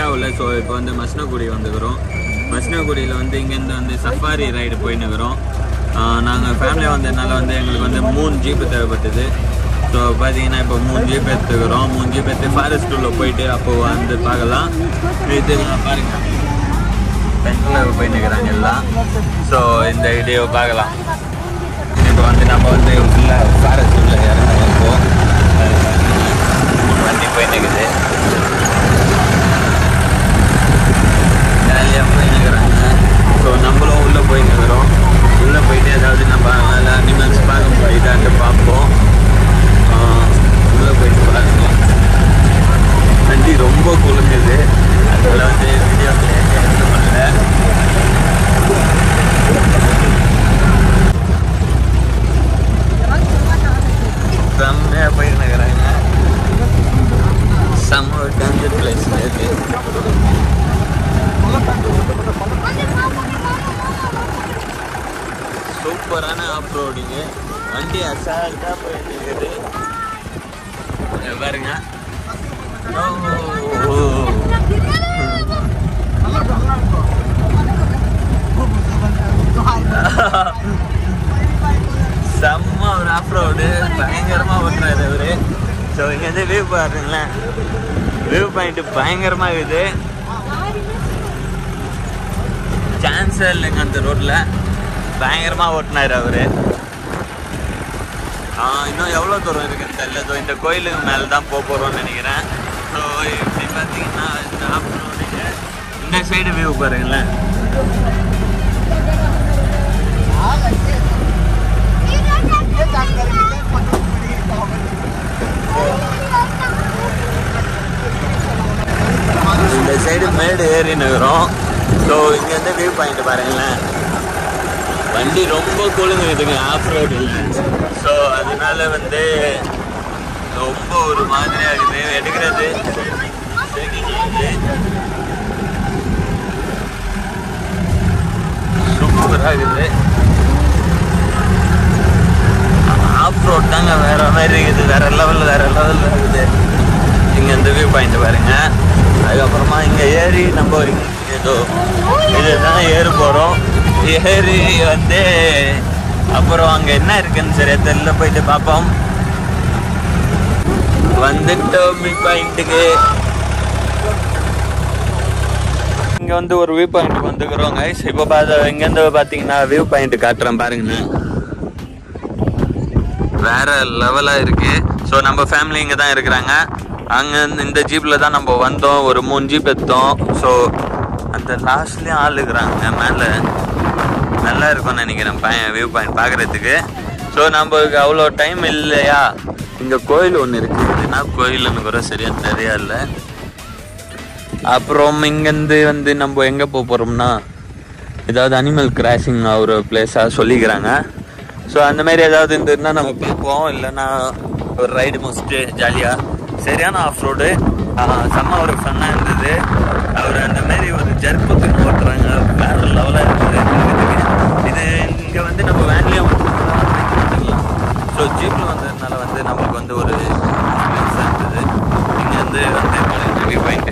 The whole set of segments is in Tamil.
ஆகல ஸோ இப்போ வந்து மஸ்னகுடி வந்துக்கிறோம் மஸ்னகுடியில் வந்து இங்கேருந்து வந்து சஃபாரி ரைடு போயின்னுக்கிறோம் நாங்கள் ஃபேமிலியாக வந்ததுனால வந்து எங்களுக்கு வந்து மூணு ஜீப்பு தேவைப்பட்டது ஸோ பார்த்தீங்கன்னா இப்போ மூணு ஜீப் எடுத்துக்கிறோம் மூணு ஜீப் எடுத்து ஃபாரஸ்ட் உள்ள போயிட்டு அப்போ வந்து பார்க்கலாம் இது பாருங்க பெண்கள் போய் நிற்கிறாங்க எல்லாம் ஸோ இந்த வீடியோ பார்க்கலாம் இப்போ வந்து நம்ம வந்து உள்ள ஃபாரஸ்ட் உள்ள இறங்க இப்போ மூணு வண்டி போய் நிற்குது ஜாலியாக போய் நிற்கிறாங்க ஸோ நம்மளும் உள்ளே போய் நிற்கிறோம் உள்ளே போயிட்டு ஏதாவது நம்ம அதில் அனிமல்ஸ் பார்க்க முடியுதான்ட்டு பார்ப்போம் ஆஹ் உள்ளே போயிட்டு பாருங்க வண்டி ரொம்ப குலுங்குது அதில் வந்து வீடியோ எடுக்க முடியல செம்மையாக போயிட்டு இருக்கிறாங்க செம்ம டேஞ்சர் பிளேஸ் இது சூப்பரான ஆஃப் ரோடிங்கு வண்டி அசால்ட்டாக போயிட்டு இருக்குது இங்க பாருங்க ஓ செம்ம ஒரு ஆஃப் ரோடு பயங்கரமாக ஓட்டுறாரு அவரு ஸோ இங்கேருந்து வியூ பாருங்களேன் வியூ பாயிண்ட் பயங்கரமாக இருக்குது சான்ஸே இல்லைங்க அந்த ரோட்டில் பயங்கரமாக ஓட்டினார் அவரு ஆ, இன்னும் எவ்வளோ தூரம் இருக்குன்னு தெரியல ஸோ இந்த கோயிலுக்கு மேலே தான் போக போகிறோம்னு நினைக்கிறேன் ஸோ இப்படி பார்த்தீங்கன்னா இந்த ஆஃப் ரோடுக்கு இந்த சைடு வியூ பாருங்களேன் இந்த சைடு மேடு ஏறி நிற்கிறோம் ஸோ இங்கேருந்து வியூ பாயிண்ட் பாருங்களேன் வண்டி ரொம்ப குழுங்குதுங்க ஆஃப் ரோடு ஸோ அதனால வந்து ரொம்ப ஒரு மாதிரியா இருக்குது எடுக்கிறது சூப்பராக இருக்குது ஆஃப் ரோட் தாங்க வேற மாதிரி இருக்குது வேற லெவலில் வேற லெவலில் இருக்குது இங்கே இந்த வியூ பாயிண்ட் பாருங்க அதுக்கப்புறமா இங்கே ஏறி நம்ம இங்க ஏதோ இதுதான் ஏறு போகிறோம் ஏறி வந்து அப்புறம் அங்கே என்ன இருக்குன்னு சரியா தெரியல போயிட்டு பார்ப்போம் வந்துட்டோம் வியூ பாயிண்ட்டுக்கு இங்கே வந்து ஒரு வியூ பாயிண்ட் வந்துக்கிறோம் கைஸ் இப்போ பார்த்த இங்கேருந்து பார்த்தீங்கன்னா வியூ பாயிண்ட் காட்டுறேன் பாருங்கண்ணே வேற லெவலாக இருக்கு ஸோ நம்ம ஃபேமிலி இங்கே தான் இருக்கிறாங்க அங்கே இந்த ஜீப்பில் தான் நம்ம வந்தோம் ஒரு மூணு ஜீப் எடுத்தோம் ஸோ அந்த லாஸ்ட்லேயும் ஆள் இருக்கிறாங்க மேலே நல்லா இருக்கும்னு நினைக்கிறேன் பையன் வியூ பாயிண்ட் பார்க்குறதுக்கு ஸோ நம்மளுக்கு அவ்வளோ டைம் இல்லையா இங்கே கோயில் ஒன்று இருக்குது என்ன கோயில்னு கூட சரியாக தெரியல அப்புறம் இங்கேருந்து வந்து நம்ம எங்கே போக போகிறோம்னா ஏதாவது அனிமல் கிராசிங் ஒரு பிளேஸாக சொல்லிக்கிறாங்க ஸோ அந்த மாதிரி ஏதாவது இருந்ததுன்னா நம்ம பார்ப்போம் இல்லைன்னா ஒரு ரைடு முடிச்சுட்டு ஜாலியாக சரியான ஆஃப் ரோடு செம்ம ஒரு ஃபன்னாக இருந்தது அவர் அந்த மாதிரி ஒரு ஜர்க் பக்கம் ஓட்டுறாங்க வேற லெவலாக இருந்தது பார்க்கறதுக்கு. இது இங்கே வந்து நம்ம வேன்லேயும் ஸோ ஜீப்பில் வந்ததுனால வந்து நம்மளுக்கு வந்து ஒரு எக்ஸ்பீரியன்ஸாக இருந்தது இங்கேருந்து வந்து வியூ பாயிண்ட்டு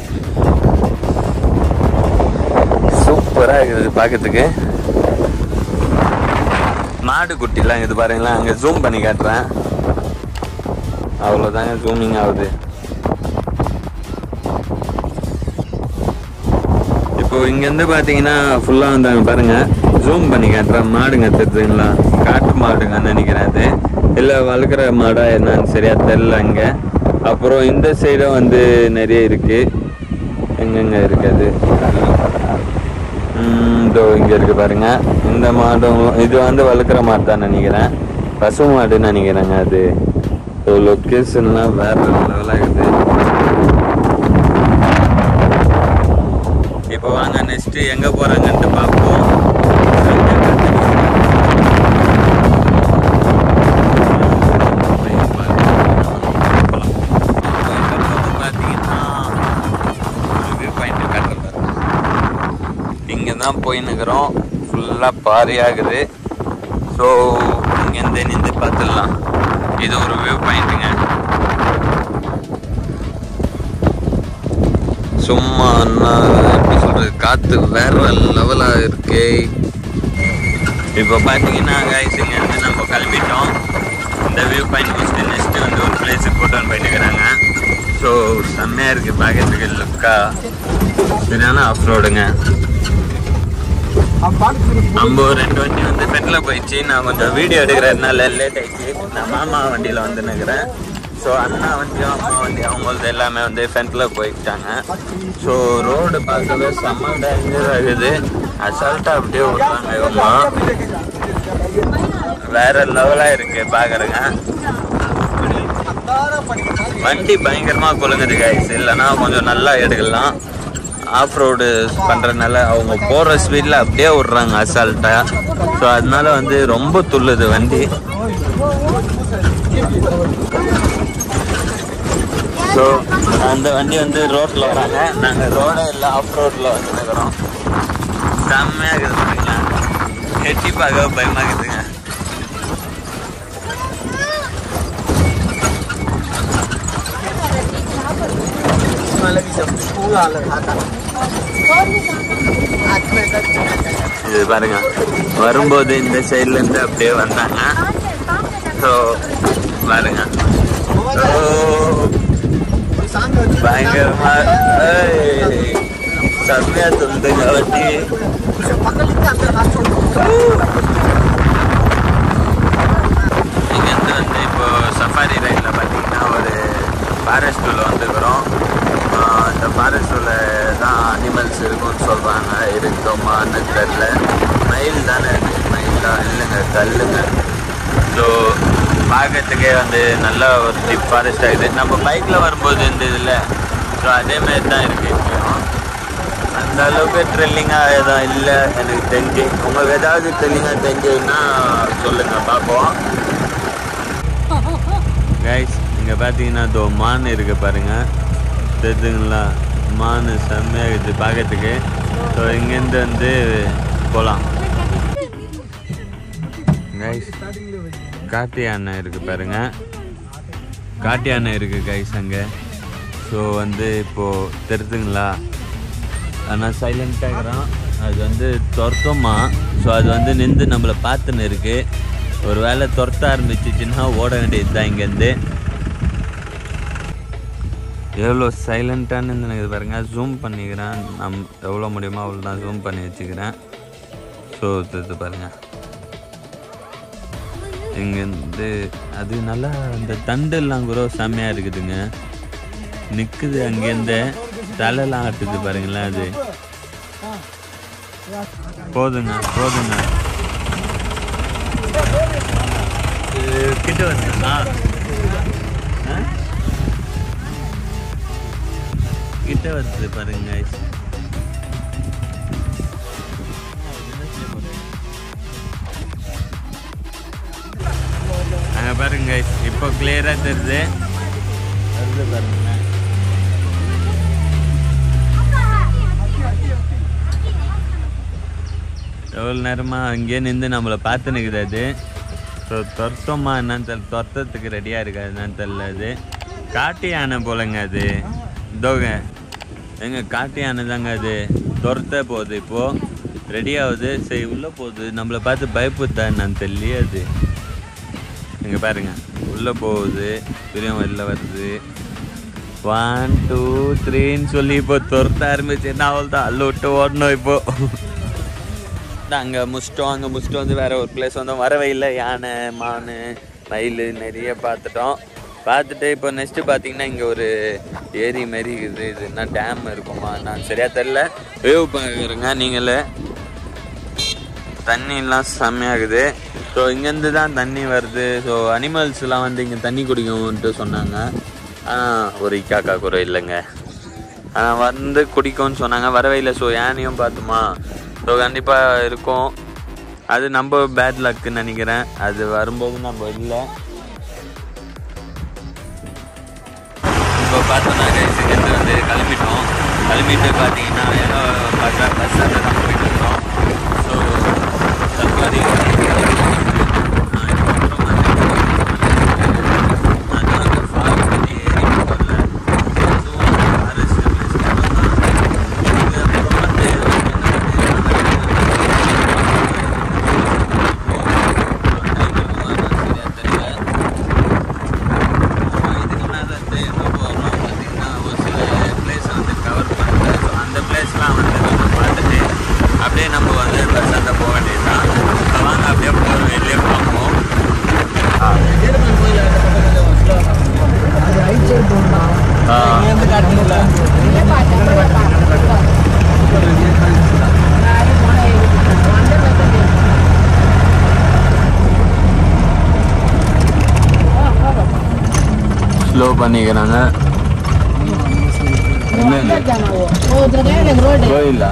சூப்பராக இருக்குது பார்க்கறதுக்கு மாடு குட்டிலாம் இது பாருங்களேன் அங்கே ஜூம் பண்ணி காட்டுறேன் அவ்வளோதாங்க ஜூமிங் ஆகுது இப்போ இங்கேருந்து பார்த்தீங்கன்னா ஃபுல்லாக வந்தாங்க பாருங்க ஜூம் பண்ணி காட்டுறேன் மாடுங்க தெரியுதுங்களா காட்டு மாடுங்கன்னு நினைக்கிறேன் அது இல்லை வளர்க்குற மாடா என்னன்னு சரியா தெரில அங்கே அப்புறம் இந்த சைடும் வந்து நிறைய இருக்கு எங்கெங்க இருக்குது ம், இதோ இங்க இருக்கு பாருங்க இந்த மாடும் இது வந்து வளர்க்குற மாடு தான் நினைக்கிறேன் பசு மாடுன்னு நினைக்கிறேங்க அது லொக்கேஷன்லாம் வேற லெவலாக இருக்குது இப்போ வாங்க நெக்ஸ்ட் எங்க போறாங்கன்ட்டு பார்ப்போம் இங்கே தான் போயின்னுக்கிறோம் ஃபுல்லாக பாறையாகுது ஸோ இங்கேருந்து நின்று பார்த்துடலாம் இது ஒரு வியூ பாயிண்ட்டுங்க ஸோ சும்மா நான் எப்படி சொல்றது காத்து வேற லெவலா இருக்கு இப்போ பார்த்தீங்கன்னா கைஸ் இங்க இருந்து நம்ம கிளம்பிட்டோம் இந்த வியூ பாயிண்ட் முடிச்சுட்டு நெக்ஸ்ட் வந்து ஒரு பிளேஸுக்கு கூட்டு போயிட்டு இருக்கிறாங்க ஸோ செம்மையா இருக்கு பார்க்கறதுக்கு லுக்கா சரியான ஆஃப் ரோடுங்க நம்ம ரெண்டு வண்டி வந்து பெட்ல போயிடுச்சு நான் கொஞ்சம் வீடியோ எடுக்கிறதுனால லேட் ஆயிடுச்சு நான் மாமா வண்டியில வந்து நிற்கிறேன் ஸோ அண்ணா வண்டியும் அம்மா வண்டி அவங்களது எல்லாமே வந்து ஃப்ரண்ட்ல போயிட்டாங்க ஸோ ரோடு பார்க்கவே செம்ம டேஞ்சர் ஆகுது அசால்ட்டா அப்படியே விடுறாங்க இவங்க வேற லெவலா இருக்கு பாக்குறேங்க வண்டி பயங்கரமா குலுங்குது கைஸ் இல்லைன்னா கொஞ்சம் நல்லா எடுக்கலாம் ஆஃப் ரோடு பண்றதுனால அவங்க போற ஸ்பீட்ல அப்படியே விடுறாங்க அசால்ட்டா ஸோ அதனால வந்து ரொம்ப துள்ளுது வண்டி ஸோ அந்த வண்டி வந்து ரோட்ல வராங்க நாங்க ரோட இல்லை ஆஃப் ரோட்ல வந்து நிற்கிறோம் செம்மையா இருக்குது பாருங்களா எட்டி பார்க்க பயமா இருக்குதுங்க இது பாருங்க வரும்போது இந்த சைட்ல இருந்து அப்படியே வந்தாங்க ஸோ பாருங்க ஓ, பயங்கரமா ஏய், செம்மையா துண்டுங்க வண்டி இங்கேருந்து வந்து இப்போ சஃபாரி ரைடில் பார்த்தீங்கன்னா ஒரு ஃபாரஸ்ட் உள்ள வந்துக்கிறோம் ஆஹ் இந்த ஃபாரஸ்ட் உள்ள தான் அனிமல்ஸ் இருக்கும்னு சொல்கிறாங்க இருக்குமான்னு தெரில மயில் தானே இது மயிலா இல்லைங்க கல்லுங்க ஸோ பார்க்கறதுக்கே வந்து நல்ல ஒரு டிப் ஃபாரஸ்ட் ஆகுது நம்ம பைக்கில் வரும்போது இந்த இதில் ஸோ அதேமாரி தான் இருக்குது இப்பயும் அந்த அளவுக்கு ட்ரெல்லிங்காக எதுவும் இல்லை எனக்கு தெரிஞ்சு உங்களுக்கு ஏதாவது ட்ரெல்லிங்காக தெரிஞ்சதுன்னா சொல்லுங்கள் பார்ப்போம் கைஸ் இங்கே பார்த்தீங்கன்னா இதோ மான் இருக்கு பாருங்க தெரிஞ்சுங்களா மான் செம்மையாக இருக்குது பார்க்கறதுக்கு ஸோ இங்கேருந்து வந்து போகலாம் கைஸ் காட்டு யானை இருக்கு பாருங்க காட்டு யானை இருக்கு கைஸ் அங்கே ஸோ வந்து இப்போது தெரிஞ்சுங்களா ஆனால் சைலண்ட்டாக இருக்கிறான் அது வந்து துரத்தோமா ஸோ அது வந்து நின்று நம்மளை பார்த்துன்னு இருக்கு ஒரு வேளை துரத்த ஆரம்பிச்சிச்சுன்னா ஓட வேண்டியது தான் இங்கேருந்து எவ்வளோ சைலண்ட்டானு எனக்கு பாருங்க ஜூம் பண்ணிக்கிறேன் நம் எவ்வளோ முடியுமோ அவ்வளோ தான் ஜூம் பண்ணி வச்சுக்கிறேன் ஸோ இது பாருங்க இங்கேருந்து அது நல்லா அந்த தண்டெல்லாம் கூட செம்மையாக இருக்குதுங்க நிற்குது அங்கேருந்து தலைலாம் ஆட்டுது பாருங்களேன் அது போதுங்க போதுங்க இது கிட்ட வந்துங்களா கிட்ட வருது பாருங்க guys. அங்க பாருங்க guys. இப்போ கிளியரா தெரியுது வருது பாருங்க எவ்வளோ நேரமாக அங்கேயே நின்று நம்மளை பார்த்து நிற்குது அது ஸோ துரத்தோமா என்னன்னு தெரியல துரத்தத்துக்கு ரெடியாக இருக்கா என்னன்னு தெரியல அது காட்டு யானை போலங்க அது இதோங்க எங்க காட்டு யானை தாங்க அது துரத்த போகுது இப்போது ரெடி ஆகுது சரி உள்ளே போகுது நம்மளை பார்த்து பயப்புத்தா என்னன்னு தெரியலையே அது இங்கே பாருங்க உள்ளே போகுது திரும்ப வெளில வருது ஒன் டூ த்ரீன்னு சொல்லி இப்போ துரத்த ஆரம்பிச்சு என்ன அவள் தான் அல்ல விட்டு ஓடணும் இப்போ அங்கே முடிச்சிட்டோம் அங்கே முடிச்சிட்டு வந்து வேற ஒரு பிளேஸ் வந்தோம் வர வழியில் யானை மான் மயில் நிறைய பார்த்துட்டோம் பார்த்துட்டு இப்போ நெக்ஸ்ட்டு பார்த்தீங்கன்னா இங்கே ஒரு ஏரி மாரி இருக்குது இது என்ன டேம் இருக்குமா நான் சரியா தெரில வேவ் பார்க்குறேங்க நீங்களே தண்ணிலாம் செம்மையாகுது ஸோ இங்கேருந்து தான் தண்ணி வருது ஸோ அனிமல்ஸ்லாம் வந்து இங்கே தண்ணி குடிக்கும்ன்ட்டு சொன்னாங்க ஆனால் ஒரு இக்காக்கா கூட இல்லைங்க ஆனால் வந்து குடிக்கும்னு சொன்னாங்க வரவையில் ஸோ யானையும் பார்த்துமா ஸோ கண்டிப்பாக இருக்கும் அது நம்ம பேட் லக்குன்னு நினைக்கிறேன் அது வரும்போது நம்ம இல்லை இப்போ பார்த்தோன்னா இங்கேருந்து வந்து கிளம்பிட்டோம் கிளம்பிட்டு பார்த்தீங்கன்னா ஏதோ பார்த்தா பஸ்ஸில் தான் போயிட்டு இருக்கோம் ஸோ சர்க்காரி பண்ணிக்கிறாங்க என்னது? கோயிலா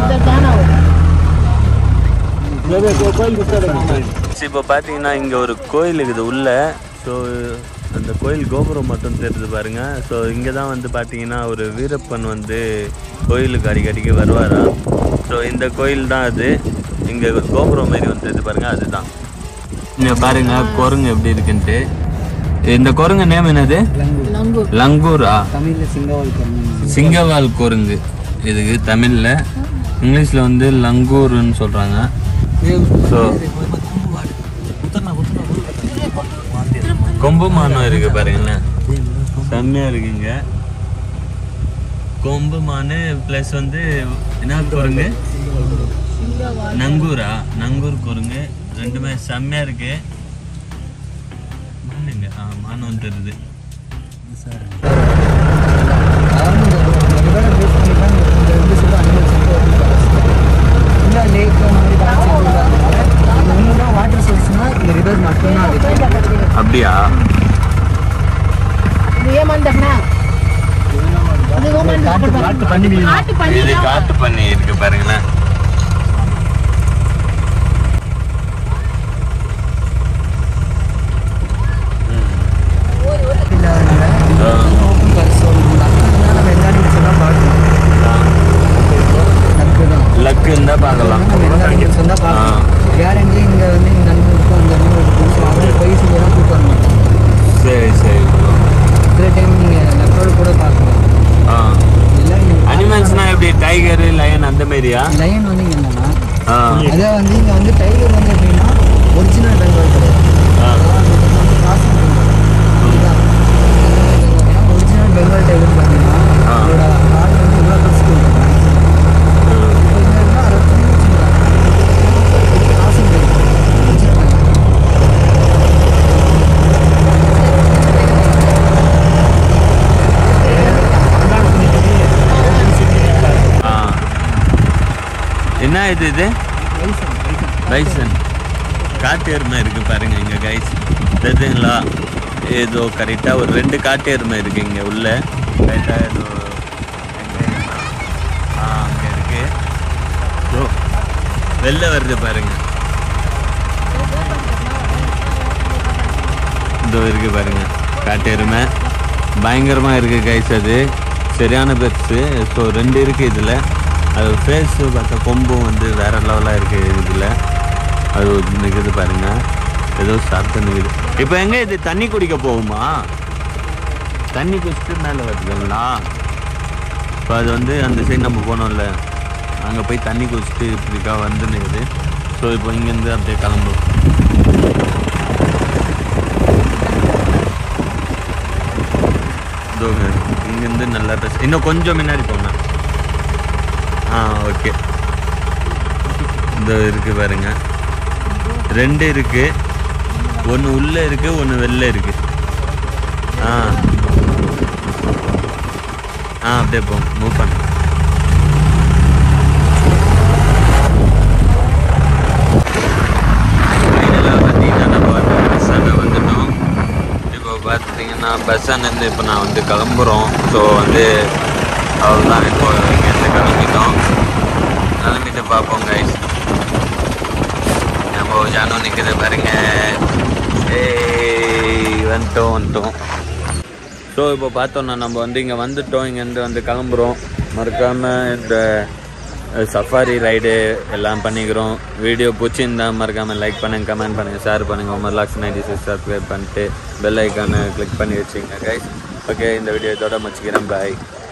இப்போ பார்த்தீங்கன்னா இங்கே ஒரு கோயில் இருக்குது உள்ள ஸோ அந்த கோயில் கோபுரம் மட்டும் தெரியுது பாருங்க ஸோ இங்கே தான் வந்து பார்த்தீங்கன்னா ஒரு வீரப்பன் வந்து கோயிலுக்கு அடிக்கடிக்கு வருவாராம் ஸோ இந்த கோயில் தான் அது இங்கே கோபுரம் மாரி வந்து தெரியுது பாருங்க அதுதான் இங்கே பாருங்க குரங்கு எப்படி இருக்குன்ட்டு இந்த குரங்கு நேம் என்னது லங்கூரா தமிழ்ல சிங்கவால் குரங்கு சிங்கவால் குரங்கு இதுக்கு தமிழில் இங்கிலீஷில் வந்து லங்கூர்னு சொல்கிறாங்க ஸோ கொம்பு மானம் இருக்கு பாருங்களேன் செம்மையா இருக்குங்க கொம்பு மானு ப்ளஸ் வந்து என்ன குரங்கு நங்கூரா நங்கூர் குரங்கு ரெண்டுமே செம்மையா இருக்கு மானுங்க ஆ மானம் தெரியுது வாட்டர் சோர்ஸ்னா இந்த ரிவர் மட்டும்தான் அது அப்படியா காட்டு பண்ணி இது காட்டு பண்ணி இருக்கு பாருங்களேன் ஆ. லக்கு இருந்தா பார்க்கலாம் ஆ. கேரண்டி இங்க வந்து இந்த அன்பு இருக்கும் அந்த அன்பு இருக்கும் ஸோ அவங்க போய் செஞ்செல்லாம் கூப்பிட்டு வர மாட்டாங்க சரி சரி bro. சில டைம் நீங்க லக்கோடு கூட பார்க்கலாம் ஆ இல்லை அனிமல்ஸ்னா எப்படி டைகர் லயன் அந்த மாதிரியா லயன் வந்து இங்க என்னன்னா ஆ அதே வந்து இங்க வந்து டைகர் வந்து எப்படின்னா ஒரிஜினல் பெங்கால் கிடையாது ஆ. ஒரிஜினல் பெங்கால் டைகர் பார்த்தீங்கன்னா ஆ. அதோட கால் வந்து இவ்வளோ பெருசு இருக்கும் இப்போ இங்க இருந்தால் அதை திரும்பி வச்சுருக்காங்க காசு ஆ என்ன இது இது பைசன் காட்டு எருமை இருக்கு பாருங்க இங்க கைஸ் தெரியுதுங்களா ஏதோ கரெக்டா ஒரு ரெண்டு காட்டு எருமை இருக்கு இங்க உள்ள கரெக்டா ஏதோ எங்க? ஆ அங்க இருக்கு ஓ வெளில வருது பாருங்க இதோ இருக்கு பாருங்க காட்டு எருமை பயங்கரமா இருக்கு கைஸ் அது சரியான பெருசு ஸோ ரெண்டு இருக்கு இதுல அது ஃபேஸ் பார்த்தா கொம்பும் வந்து வேற லெவலாக இருக்கு இதுல அது ஒரு நிற்குது பாருங்க ஏதோ சாப்பிட்டு நிற்குது இப்போ எங்க இது தண்ணி குடிக்க போகுமா தண்ணி குடிச்சிட்டு மேலே வருதுங்களா இப்போ அது வந்து அந்த சைடு நம்ம போனோம்ல அங்கே போய் தண்ணி குடிச்சிட்டு இப்படிக்கா வந்து நிற்குது ஸோ இப்போ இங்கேருந்து அப்படியே கிளம்பும் இதோங்க இங்கேருந்து நல்லா ட்ரெஸ் இன்னும் கொஞ்சம் முன்னாடி போங்க ஆ ஓகே இந்த இருக்கு பாருங்க ரெண்டு இருக்கு ஒன்று உள்ள இருக்கு ஒன்று வெளில இருக்கு ஆ ஆ அப்படியே போ மூவ் பண்ணு ஃபைனலாக பார்த்தீங்கன்னா நம்ம வந்து பஸ் ஸ்டாண்டை வந்துட்டோம் இப்போ பார்த்தீங்கன்னா பஸ் ஸ்டாண்ட்லேருந்து இப்போ நான் வந்து கிளம்புறோம் ஸோ வந்து அவ்வளோதான் இப்போ இங்கேருந்து கிளம்பிட்டோம் கிளம்பிட்டு பார்ப்போம் கைஸ் நம்ம ஜானு நிற்குது பாருங்க ஏய் வந்துட்டோம் வந்துட்டோம் ஸோ இப்போ பார்த்தோன்னா நம்ம வந்து இங்கே வந்துட்டோம் இங்கேருந்து வந்து கிளம்புறோம் மறக்காமல் இந்த சஃபாரி ரைடு எல்லாம் பண்ணிக்கிறோம் வீடியோ பிடிச்சிருந்தா மறக்காமல் லைக் பண்ணுங்கள் கமெண்ட் பண்ணுங்கள் ஷேர் பண்ணுங்கள் உமர் லாக்ஸ் நைன்டி சிக்ஸ் சப்ஸ்கிரைப் பண்ணிட்டு பெல் ஐக்கானை கிளிக் பண்ணி வச்சுங்க கைஸ் ஓகே இந்த வீடியோ இதோட முடிச்சுக்கிறேன் பாய்